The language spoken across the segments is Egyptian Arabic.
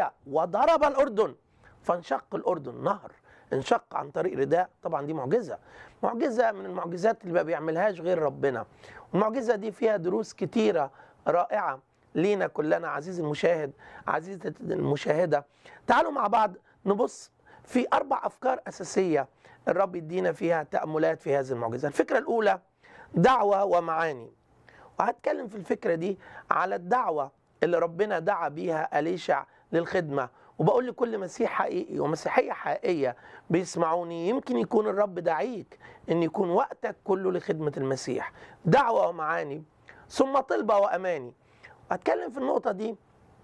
ايليا وضرب الاردن فانشق الاردن نهر انشق عن طريق رداء طبعا دي معجزه معجزه من المعجزات اللي ما بيعملهاش غير ربنا المعجزه دي فيها دروس كتيره رائعه لينا كلنا عزيزي المشاهد عزيزتي المشاهده تعالوا مع بعض نبص في اربع افكار اساسيه الرب يدينا فيها تاملات في هذه المعجزه الفكره الاولى دعوه ومعاني وهتكلم في الفكره دي على الدعوه اللي ربنا دعا بيها اليشع للخدمه وبقول لكل مسيح حقيقي ومسيحيه حقيقيه بيسمعوني يمكن يكون الرب دعيك ان يكون وقتك كله لخدمه المسيح دعوه ومعاني ثم طلبه واماني هتكلم في النقطه دي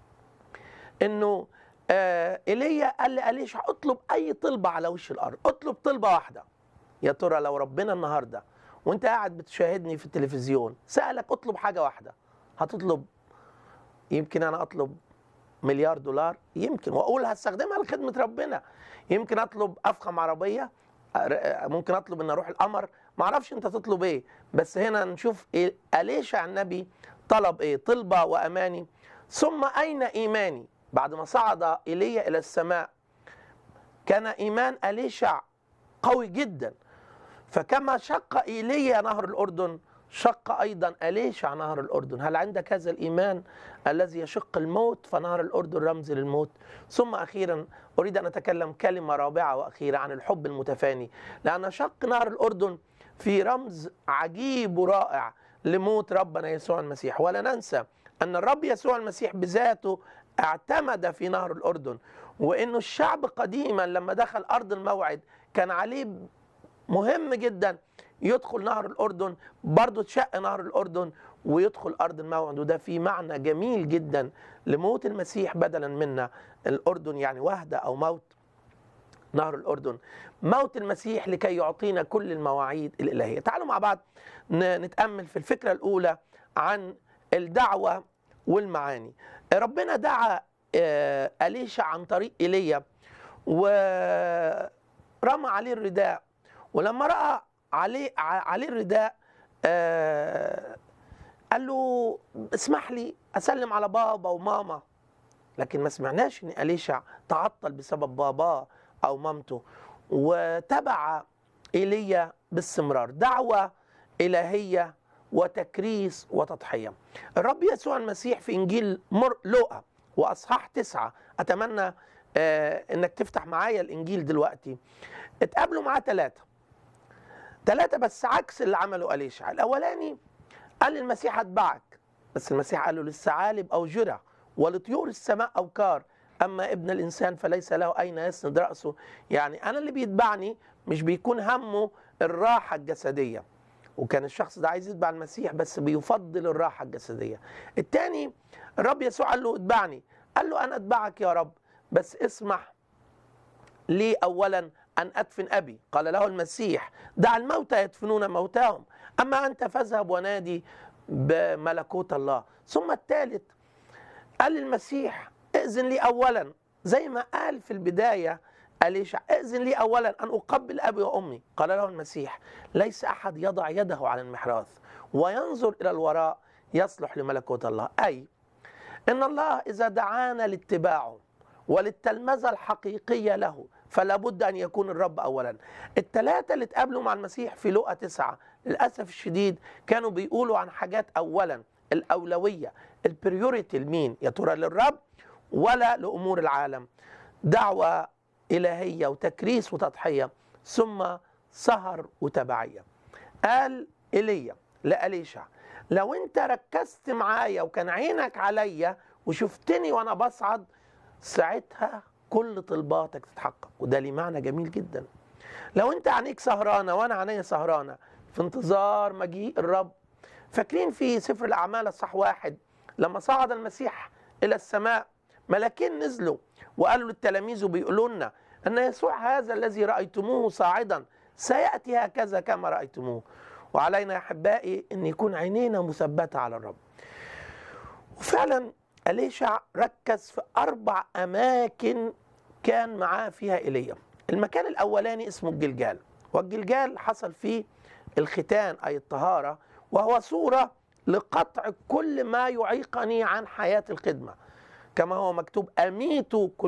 انه آه ايليا قال لاليشع اطلب اي طلبه على وش الارض اطلب طلبه واحده يا ترى لو ربنا النهارده وانت قاعد بتشاهدني في التلفزيون سالك اطلب حاجه واحده هتطلب يمكن انا اطلب مليار دولار يمكن واقول هستخدمها لخدمه ربنا يمكن اطلب افخم عربيه ممكن اطلب ان اروح القمر ما اعرفش انت تطلب ايه بس هنا نشوف إيه اليشع النبي طلب ايه طلبه واماني ثم اين ايماني بعد ما صعد ايليا الى السماء كان ايمان اليشع قوي جدا فكما شق ايليا نهر الاردن شق ايضا اليشع نهر الاردن هل عندك هذا الايمان الذي يشق الموت فنهر الاردن رمز للموت ثم اخيرا اريد ان اتكلم كلمه رابعه واخيره عن الحب المتفاني لان شق نهر الاردن في رمز عجيب ورائع لموت ربنا يسوع المسيح ولا ننسى ان الرب يسوع المسيح بذاته اعتمد في نهر الاردن وانه الشعب قديما لما دخل ارض الموعد كان عليه مهم جدا يدخل نهر الاردن برضه تشق نهر الاردن ويدخل ارض الموعد وده في معنى جميل جدا لموت المسيح بدلا منا الاردن يعني وهده او موت نهر الاردن موت المسيح لكي يعطينا كل المواعيد الالهيه تعالوا مع بعض نتامل في الفكره الاولى عن الدعوه والمعاني ربنا دعا اليشع عن طريق ايليا ورمى عليه الرداء ولما راى عليه عليه الرداء آه قال له اسمح لي اسلم على بابا وماما لكن ما سمعناش ان اليشع تعطل بسبب باباه او مامته وتبع ايليا باستمرار دعوه الهيه وتكريس وتضحيه الرب يسوع المسيح في انجيل مر لوقا واصحاح تسعه اتمنى آه انك تفتح معايا الانجيل دلوقتي اتقابلوا معاه ثلاثه ثلاثة بس عكس اللي عمله أليشع الأولاني قال للمسيح أتبعك بس المسيح قال له للثعالب أو جرع ولطيور السماء أوكار أما ابن الإنسان فليس له أين يسند رأسه يعني أنا اللي بيتبعني مش بيكون همه الراحة الجسدية وكان الشخص ده عايز يتبع المسيح بس بيفضل الراحة الجسدية الثاني الرب يسوع قال له اتبعني قال له أنا أتبعك يا رب بس اسمح لي أولا أن أدفن أبي قال له المسيح دع الموتى يدفنون موتاهم أما أنت فاذهب ونادي بملكوت الله ثم الثالث قال المسيح ائذن لي أولا زي ما قال في البداية أليشع ائذن لي أولا أن أقبل أبي وأمي قال له المسيح ليس أحد يضع يده على المحراث وينظر إلى الوراء يصلح لملكوت الله أي إن الله إذا دعانا لاتباعه وللتلمذة الحقيقية له فلا بد أن يكون الرب أولا الثلاثة اللي اتقابلوا مع المسيح في لقى تسعة للأسف الشديد كانوا بيقولوا عن حاجات أولا الأولوية البريوريتي لمين يا ترى للرب ولا لأمور العالم دعوة إلهية وتكريس وتضحية ثم سهر وتبعية قال إيليا لأليشع لو انت ركزت معايا وكان عينك عليا وشفتني وانا بصعد ساعتها كل طلباتك تتحقق وده ليه معنى جميل جدا لو انت عينيك سهرانه وانا عينيا سهرانه في انتظار مجيء الرب فاكرين في سفر الاعمال الصح واحد لما صعد المسيح الى السماء ملاكين نزلوا وقالوا للتلاميذ وبيقولوا لنا ان يسوع هذا الذي رايتموه صاعدا سياتي هكذا كما رايتموه وعلينا يا احبائي ان يكون عينينا مثبته على الرب وفعلا أليشع ركز في أربع أماكن كان معاه فيها إيليا المكان الأولاني اسمه الجلجال والجلجال حصل فيه الختان أي الطهارة وهو صورة لقطع كل ما يعيقني عن حياة الخدمة كما هو مكتوب اميتوا كل